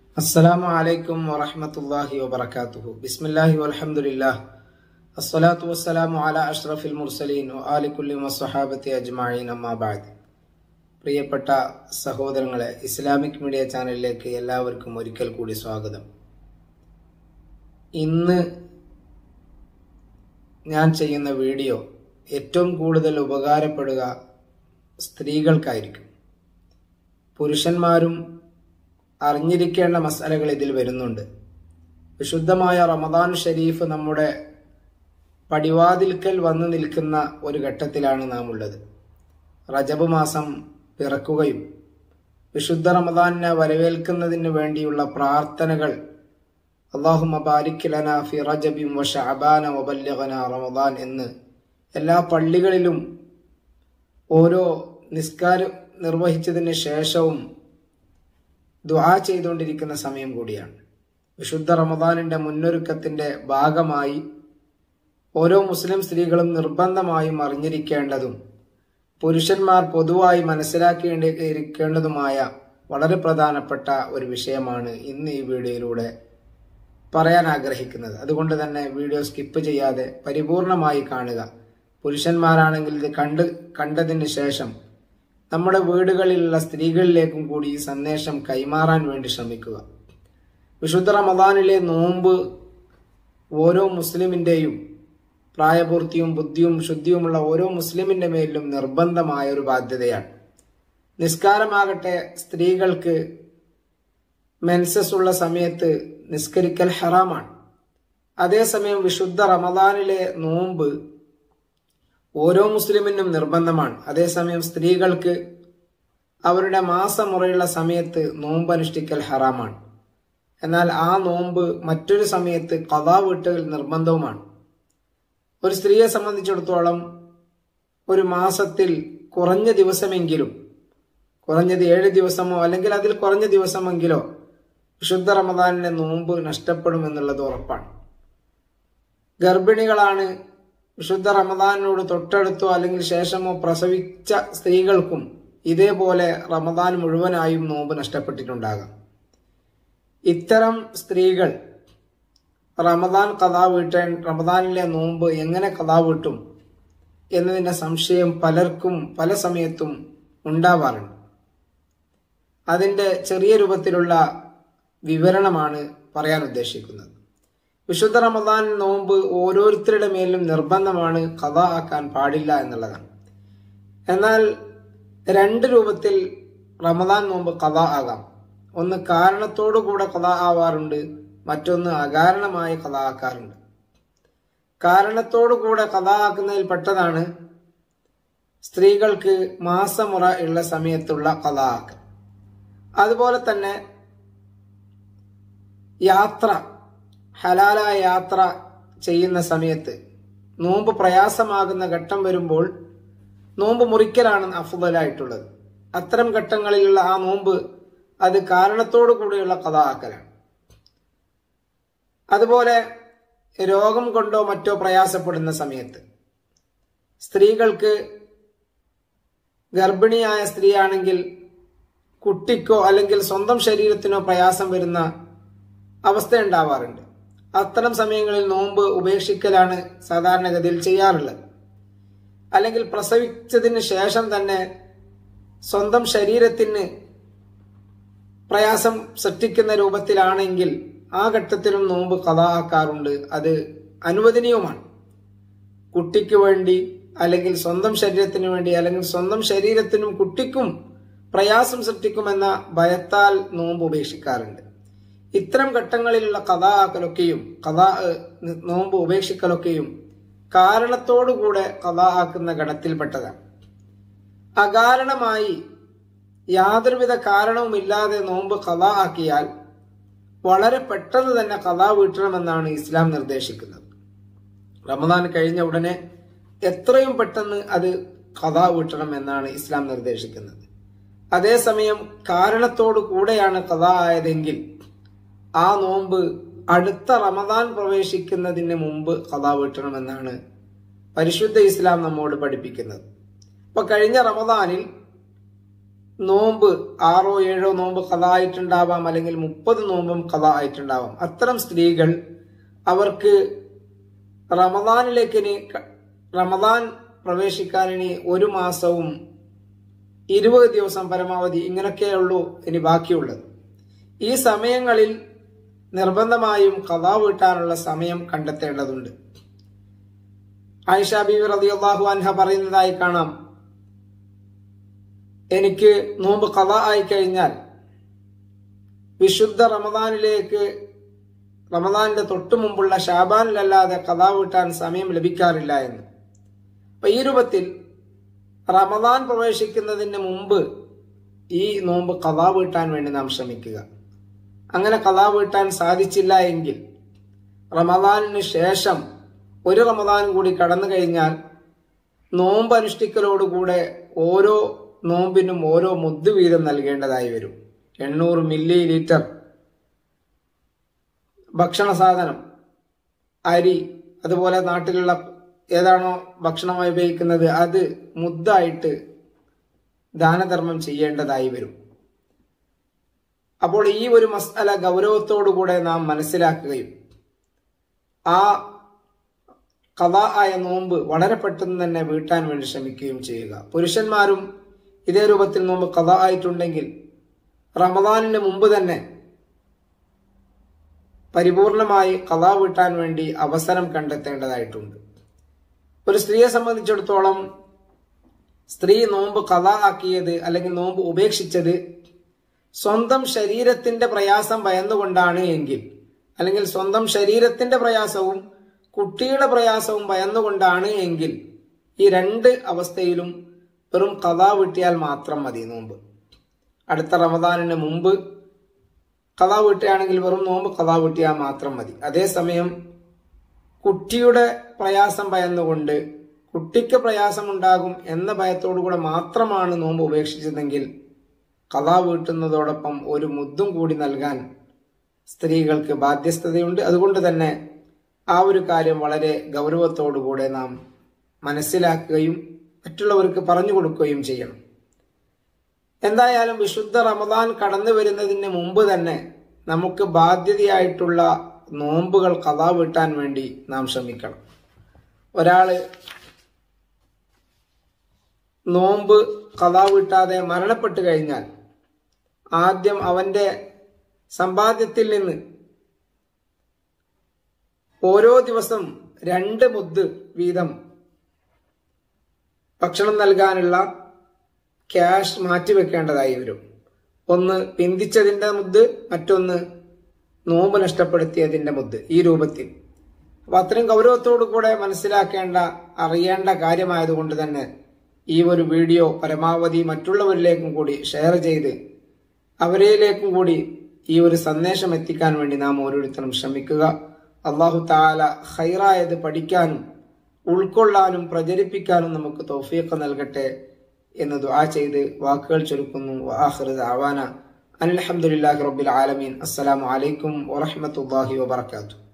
السلام عليكم ورحمة الله وبركاته بسم الله والحمد لله الصلاة والسلام على أشرف المرسلين وآل كل والصحابة أجمعين أما بعد പ്രിയപ്പെട്ട സഹോദരങ്ങളെ Islamic media ചാനലിലേക്ക് എല്ലാവർക്കും ഒരിക്കൽ കൂടി സ്വാഗതം ഇന്ന് ഞാൻ ചെയ്യുന്ന വീഡിയോ ഏറ്റവും കൂടുതൽ ഉപകാരപ്പെടുക സ്ത്രീകൾക്കായിരിക്കും പുരുഷന്മാരും അറിഞ്ഞിരിക്കേണ്ട മസാലകൾ ഇതിൽ വരുന്നുണ്ട് വിശുദ്ധമായ റമദാൻ ഷരീഫ് നമ്മുടെ പടിവാതിൽക്കൽ വന്നു നിൽക്കുന്ന ഒരു ഘട്ടത്തിലാണ് നാം ഉള്ളത് റജബ് മാസം പിറക്കുകയും വിശുദ്ധ റമദാനിനെ വരവേൽക്കുന്നതിന് വേണ്ടിയുള്ള പ്രാർത്ഥനകൾ അള്ളാഹുമ ബാരിക് ലന ഫി റജബിം വ ഷഅബാന വബല്ലിഗന റമദാൻ എന്ന് എല്ലാ പള്ളികളിലും ഓരോ നിസ്കാരം നിർവഹിച്ചതിന് ശേഷവും ദുആ ചെയ്തുകൊണ്ടിരിക്കുന്ന സമയം കൂടിയാണ് വിശുദ്ധ റമദാനിന്റെ മുന്നൊരുക്കത്തിന്റെ ഭാഗമായി ഓരോ മുസ്ലിം സ്ത്രീകളും നിർബന്ധമായും അറിഞ്ഞിരിക്കേണ്ടതും പുരുഷന്മാർ പൊതുവായി മനസ്സിലാക്കേണ്ടിയിരിക്കേണ്ടതുമായ വളരെ പ്രധാനപ്പെട്ട ഒരു വിഷയമാണ് ഇന്ന് ഈ വീഡിയോയിലൂടെ പറയാൻ ആഗ്രഹിക്കുന്നത് അതുകൊണ്ട് തന്നെ വീഡിയോ സ്കിപ്പ് ചെയ്യാതെ പരിപൂർണമായി കാണുക പുരുഷന്മാരാണെങ്കിൽ ഇത് കണ്ട് കണ്ടതിന് ശേഷം നമ്മുടെ വീടുകളിലുള്ള സ്ത്രീകളിലേക്കും കൂടി ഈ സന്ദേശം കൈമാറാൻ വേണ്ടി ശ്രമിക്കുക വിശുദ്ധ റമദാനിലെ നോമ്പ് ഓരോ മുസ്ലിമിന്റെയും പ്രായപൂർത്തിയും ബുദ്ധിയും ശുദ്ധിയുമുള്ള ഓരോ മുസ്ലിമിന്റെ മേലിലും നിർബന്ധമായ ഒരു ബാധ്യതയാണ് നിസ്കാരമാകട്ടെ സ്ത്രീകൾക്ക് മെൻസസ് ഉള്ള സമയത്ത് നിസ്കരിക്കൽ ഹറാമാണ് അതേസമയം വിശുദ്ധ റമദാനിലെ നോമ്പ് ഓരോ മുസ്ലിമിനും നിർബന്ധമാണ് അതേസമയം സ്ത്രീകൾക്ക് അവരുടെ മാസമുറയുള്ള സമയത്ത് നോമ്പ് അനുഷ്ഠിക്കൽ ഹറാമാണ് എന്നാൽ ആ നോമ്പ് മറ്റൊരു സമയത്ത് കഥാ വീട്ടുകൾ നിർബന്ധവുമാണ് ഒരു സ്ത്രീയെ സംബന്ധിച്ചിടത്തോളം ഒരു മാസത്തിൽ കുറഞ്ഞ ദിവസമെങ്കിലും കുറഞ്ഞത് ഏഴ് ദിവസമോ അല്ലെങ്കിൽ അതിൽ കുറഞ്ഞ ദിവസമെങ്കിലോ വിശുദ്ധ റമദാനിന്റെ നോമ്പ് നഷ്ടപ്പെടുമെന്നുള്ളത് ഉറപ്പാണ് ഗർഭിണികളാണ് വിശുദ്ധ റമദാനിനോട് തൊട്ടടുത്തോ അല്ലെങ്കിൽ ശേഷമോ പ്രസവിച്ച സ്ത്രീകൾക്കും ഇതേപോലെ റമദാൻ മുഴുവനായും നോമ്പ് നഷ്ടപ്പെട്ടിട്ടുണ്ടാകാം ഇത്തരം സ്ത്രീകൾ റമദാൻ കഥാ വീട്ടേ റമദാനിലെ നോമ്പ് എങ്ങനെ കഥാ വീട്ടും എന്നതിന്റെ സംശയം പലർക്കും പല സമയത്തും ഉണ്ടാവാറുണ്ട് അതിന്റെ ചെറിയ രൂപത്തിലുള്ള വിവരണമാണ് പറയാൻ ഉദ്ദേശിക്കുന്നത് വിശുദ്ധ റമദാൻ നോമ്പ് ഓരോരുത്തരുടെ മേലും നിർബന്ധമാണ് കഥ ആക്കാൻ പാടില്ല എന്നുള്ളതാണ് എന്നാൽ രണ്ട് രൂപത്തിൽ റമദാൻ നോമ്പ് കഥ ആകാം ഒന്ന് കാരണത്തോടുകൂടെ കഥ ആവാറുണ്ട് മറ്റൊന്ന് അകാരണമായി കഥ ആക്കാറുണ്ട് കാരണത്തോടുകൂടെ കഥ ആക്കുന്നതിൽ പെട്ടതാണ് സ്ത്രീകൾക്ക് മാസമുറ ഉള്ള സമയത്തുള്ള കഥ ആക്കൽ അതുപോലെ തന്നെ യാത്ര ഹലാലായ യാത്ര ചെയ്യുന്ന സമയത്ത് നോമ്പ് പ്രയാസമാകുന്ന ഘട്ടം വരുമ്പോൾ നോമ്പ് മുറിക്കലാണ് അഫുദലായിട്ടുള്ളത് അത്തരം ഘട്ടങ്ങളിലുള്ള ആ നോമ്പ് അത് കാരണത്തോടു കൂടിയുള്ള കഥ ആക്കലാണ് അതുപോലെ രോഗം കൊണ്ടോ മറ്റോ പ്രയാസപ്പെടുന്ന സമയത്ത് സ്ത്രീകൾക്ക് ഗർഭിണിയായ സ്ത്രീയാണെങ്കിൽ കുട്ടിക്കോ അല്ലെങ്കിൽ സ്വന്തം ശരീരത്തിനോ പ്രയാസം വരുന്ന അവസ്ഥ ഉണ്ടാവാറുണ്ട് അത്തരം സമയങ്ങളിൽ നോമ്പ് ഉപേക്ഷിക്കലാണ് സാധാരണഗതിയിൽ ചെയ്യാറുള്ളത് അല്ലെങ്കിൽ പ്രസവിച്ചതിന് ശേഷം തന്നെ സ്വന്തം ശരീരത്തിന് പ്രയാസം സൃഷ്ടിക്കുന്ന രൂപത്തിലാണെങ്കിൽ ആ ഘട്ടത്തിലും നോമ്പ് കഥ ആക്കാറുണ്ട് അത് അനുവദനീയവുമാണ് കുട്ടിക്ക് വേണ്ടി അല്ലെങ്കിൽ സ്വന്തം ശരീരത്തിന് വേണ്ടി അല്ലെങ്കിൽ സ്വന്തം ശരീരത്തിനും കുട്ടിക്കും പ്രയാസം സൃഷ്ടിക്കുമെന്ന ഭയത്താൽ നോമ്പ് ഉപേക്ഷിക്കാറുണ്ട് ഇത്തരം ഘട്ടങ്ങളിലുള്ള കഥ ആക്കലൊക്കെയും കഥ നോമ്പ് ഉപേക്ഷിക്കലൊക്കെയും കാരണത്തോടുകൂടെ കഥ ആക്കുന്ന ഗണത്തിൽപ്പെട്ടതാണ് അകാരണമായി യാതൊരുവിധ കാരണവുമില്ലാതെ നോമ്പ് കഥ ആക്കിയാൽ വളരെ പെട്ടെന്ന് തന്നെ കഥ വീട്ടണമെന്നാണ് ഇസ്ലാം നിർദ്ദേശിക്കുന്നത് റമദാൻ കഴിഞ്ഞ ഉടനെ എത്രയും പെട്ടെന്ന് അത് കഥ വീട്ടണം എന്നാണ് ഇസ്ലാം നിർദ്ദേശിക്കുന്നത് അതേസമയം കാരണത്തോടു കൂടെയാണ് കഥ ആയതെങ്കിൽ ആ നോമ്പ് അടുത്ത റമദാൻ പ്രവേശിക്കുന്നതിന് മുമ്പ് കഥ വീട്ടണമെന്നാണ് പരിശുദ്ധ ഇസ്ലാം നമ്മോട് പഠിപ്പിക്കുന്നത് അപ്പൊ കഴിഞ്ഞ റമദാനിൽ നോമ്പ് ആറോ ഏഴോ നോമ്പ് കഥ ആയിട്ടുണ്ടാവാം അല്ലെങ്കിൽ മുപ്പത് നോമ്പും കഥ ആയിട്ടുണ്ടാവാം അത്തരം സ്ത്രീകൾ അവർക്ക് റമദാനിലേക്ക് ഇനി ക- റമദാൻ പ്രവേശിക്കാൻ ഇനി ഒരു മാസവും ഇരുപത് ദിവസം പരമാവധി ഇങ്ങനെയൊക്കെയുള്ളൂ ഇനി ബാക്കിയുള്ളത് ഈ സമയങ്ങളിൽ നിർബന്ധമായും കഥാ വീട്ടാനുള്ള സമയം കണ്ടെത്തേണ്ടതുണ്ട് ആയിഷ ബീവി റളിയല്ലാഹു അൻഹ പറയുന്നതായി കാണാം എനിക്ക് നോമ്പ് കഥ ആയി കഴിഞ്ഞാൽ വിശുദ്ധ റമദാനിലേക്ക് റമദാനിന്റെ തൊട്ടു മുമ്പുള്ള ഷാബാനിലല്ലാതെ കഥ വീട്ടാൻ സമയം ലഭിക്കാറില്ല എന്ന് അപ്പൊ ഈ രൂപത്തിൽ റമദാൻ പ്രവേശിക്കുന്നതിന് മുമ്പ് ഈ നോമ്പ് കഥ വീട്ടാൻ വേണ്ടി നാം ശ്രമിക്കുക അങ്ങനെ കഥ വീട്ടാൻ സാധിച്ചില്ല എങ്കിൽ റമദാനിന് ശേഷം ഒരു റമദാനും കൂടി കടന്നു കഴിഞ്ഞാൽ നോമ്പ് അനുഷ്ഠിക്കലോടുകൂടെ ഓരോ നോമ്പിനും ഓരോ മുദ്ദ് വീതം നൽകേണ്ടതായി വരും എണ്ണൂറ് മില്ലി ലിറ്റർ ഭക്ഷണ സാധനം അരി അതുപോലെ നാട്ടിലുള്ള ഏതാണോ ഭക്ഷണമായി ഉപയോഗിക്കുന്നത് അത് മുദ്ദായിട്ട് ദാനധർമ്മം ചെയ്യേണ്ടതായി വരും അപ്പോൾ ഈ ഒരു മസാല ഗൗരവത്തോടുകൂടെ നാം മനസ്സിലാക്കുകയും ആ കഥ ആയ നോമ്പ് വളരെ പെട്ടെന്ന് തന്നെ വീട്ടാൻ വേണ്ടി ശ്രമിക്കുകയും ചെയ്യുക പുരുഷന്മാരും ഇതേ രൂപത്തിൽ നോമ്പ് കഥ ആയിട്ടുണ്ടെങ്കിൽ റമദാനിന് മുമ്പ് തന്നെ പരിപൂർണമായി കഥ വീട്ടാൻ വേണ്ടി അവസരം കണ്ടെത്തേണ്ടതായിട്ടുണ്ട് ഒരു സ്ത്രീയെ സംബന്ധിച്ചിടത്തോളം സ്ത്രീ നോമ്പ് കഥ ആക്കിയത് അല്ലെങ്കിൽ നോമ്പ് ഉപേക്ഷിച്ചത് സ്വന്തം ശരീരത്തിന്റെ പ്രയാസം ഭയന്നുകൊണ്ടാണ് എങ്കിൽ അല്ലെങ്കിൽ സ്വന്തം ശരീരത്തിന്റെ പ്രയാസവും കുട്ടിയുടെ പ്രയാസവും ഭയന്നുകൊണ്ടാണ് എങ്കിൽ ഈ രണ്ട് അവസ്ഥയിലും വെറും കഥ വീട്ടിയാൽ മാത്രം മതി നോമ്പ് അടുത്ത റമദാനിന് മുമ്പ് കഥ വീട്ടുകയാണെങ്കിൽ വെറും നോമ്പ് കഥ വീട്ടിയാൽ മാത്രം മതി അതേസമയം കുട്ടിയുടെ പ്രയാസം ഭയന്നുകൊണ്ട് കുട്ടിക്ക് പ്രയാസമുണ്ടാകും എന്ന ഭയത്തോടുകൂടെ മാത്രമാണ് നോമ്പ് ഉപേക്ഷിച്ചതെങ്കിൽ കഥ വീട്ടുന്നതോടൊപ്പം ഒരു മുദ്ദും കൂടി നൽകാൻ സ്ത്രീകൾക്ക് ബാധ്യസ്ഥതയുണ്ട് അതുകൊണ്ട് തന്നെ ആ ഒരു കാര്യം വളരെ ഗൗരവത്തോടുകൂടെ നാം മനസ്സിലാക്കുകയും മറ്റുള്ളവർക്ക് പറഞ്ഞു കൊടുക്കുകയും ചെയ്യണം എന്തായാലും വിശുദ്ധ റമദാൻ കടന്നു വരുന്നതിന് മുമ്പ് തന്നെ നമുക്ക് ബാധ്യതയായിട്ടുള്ള നോമ്പുകൾ കഥ വീട്ടാൻ വേണ്ടി നാം ശ്രമിക്കണം ഒരാള് നോമ്പ് കഥ വീട്ടാതെ മരണപ്പെട്ടു കഴിഞ്ഞാൽ ആദ്യം അവന്റെ സമ്പാദ്യത്തിൽ നിന്ന് ഓരോ ദിവസം രണ്ട് മുദ്ദ് വീതം ഭക്ഷണം നൽകാനുള്ള ക്യാഷ് മാറ്റിവെക്കേണ്ടതായി വരും ഒന്ന് പിന്തിച്ചതിന്റെ മുദ്ദ് മറ്റൊന്ന് നോമ്പ് നഷ്ടപ്പെടുത്തിയതിന്റെ മുദ്ദ് ഈ രൂപത്തിൽ അപ്പൊ അത്രയും ഗൗരവത്തോടു കൂടെ മനസ്സിലാക്കേണ്ട അറിയേണ്ട കാര്യമായതുകൊണ്ട് തന്നെ ഈ ഒരു വീഡിയോ പരമാവധി മറ്റുള്ളവരിലേക്കും കൂടി ഷെയർ ചെയ്ത് അവരിലേക്കും കൂടി ഈ ഒരു സന്ദേശം എത്തിക്കാൻ വേണ്ടി നാം ഓരോരുത്തരും ശ്രമിക്കുക അള്ളാഹു താല ഹൈറായത് പഠിക്കാനും ഉൾക്കൊള്ളാനും പ്രചരിപ്പിക്കാനും നമുക്ക് തൗഫീഖ് നൽകട്ടെ എന്ന് ദുആ ചെയ്ത് വാക്കുകൾ ചുരുക്കുന്നു ആഹ്റദ് ആവാന അനിൽഹമുല്ലാഹി റബ്ബിൽ ആലമീൻ അസ്സലാമു അലൈക്കും വറഹ്മത്തുള്ളാഹി വബറകാതുഹു